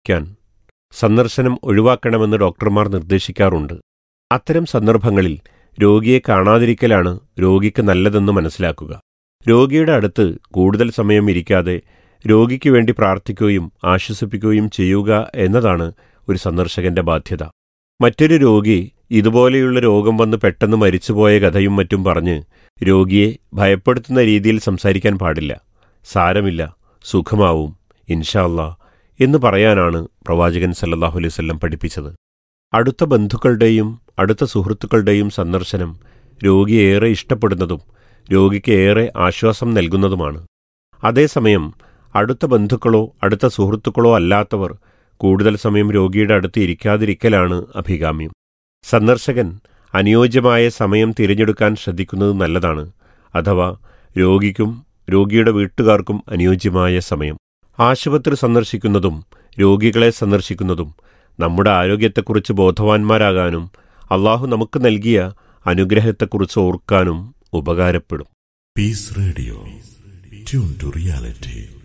ക്കാൻ സന്ദർശനം ഒഴിവാക്കണമെന്ന് ഡോക്ടർമാർ നിർദ്ദേശിക്കാറുണ്ട് അത്തരം സന്ദർഭങ്ങളിൽ രോഗിയെ കാണാതിരിക്കലാണ് രോഗിക്ക് നല്ലതെന്ന് മനസ്സിലാക്കുക രോഗിയുടെ അടുത്ത് കൂടുതൽ സമയം ഇരിക്കാതെ രോഗിക്ക് വേണ്ടി പ്രാർത്ഥിക്കുകയും ആശ്വസിപ്പിക്കുകയും ചെയ്യുക എന്നതാണ് ഒരു സന്ദർശകന്റെ ബാധ്യത മറ്റൊരു രോഗി ഇതുപോലെയുള്ള രോഗം വന്ന് പെട്ടെന്ന് മരിച്ചുപോയ കഥയും മറ്റും പറഞ്ഞ് രോഗിയെ ഭയപ്പെടുത്തുന്ന രീതിയിൽ സംസാരിക്കാൻ പാടില്ല സാരമില്ല സുഖമാവും ഇൻഷാല്ലാ എന്ന് പറയാനാണ് പ്രവാചകൻ സല്ലല്ലാഹു അലൈഹി വസല്ലം പഠിപ്പിച്ചത് അടുത്ത ബന്ധുക്കളുടെയും അടുത്ത സുഹൃത്തുക്കളുടെയും സന്ദർശനം രോഗിയെ ഏറെ ഇഷ്ടപ്പെടുന്നതും രോഗിക്ക് ഏറെ ആശ്വാസം നൽകുന്നതുമാണ് അതേസമയം അടുത്ത ബന്ധുക്കളോ അടുത്ത സുഹൃത്തുക്കളോ അല്ലാത്തവർ കൂടുതൽ സമയം രോഗിയുടെ അടുത്ത് ഇരിക്കാതിരിക്കലാണ് അഭികാമ്യം സന്ദർശകൻ അനുയോജ്യമായ സമയം തിരഞ്ഞെടുക്കാൻ ശ്രദ്ധിക്കുന്നത് നല്ലതാണ് അഥവാ രോഗിക്കും രോഗിയുടെ വീട്ടുകാർക്കും അനുയോജ്യമായ സമയം ആശുപത്രി സന്ദർശിക്കുന്നതും രോഗികളെ സന്ദർശിക്കുന്നതും നമ്മുടെ ആരോഗ്യത്തെക്കുറിച്ച് ബോധവാന്മാരാകാനും അള്ളാഹു നമുക്ക് നൽകിയ അനുഗ്രഹത്തെക്കുറിച്ച് ഓർക്കാനും ഉപകാരപ്പെടും Peace Radio. Tune to reality.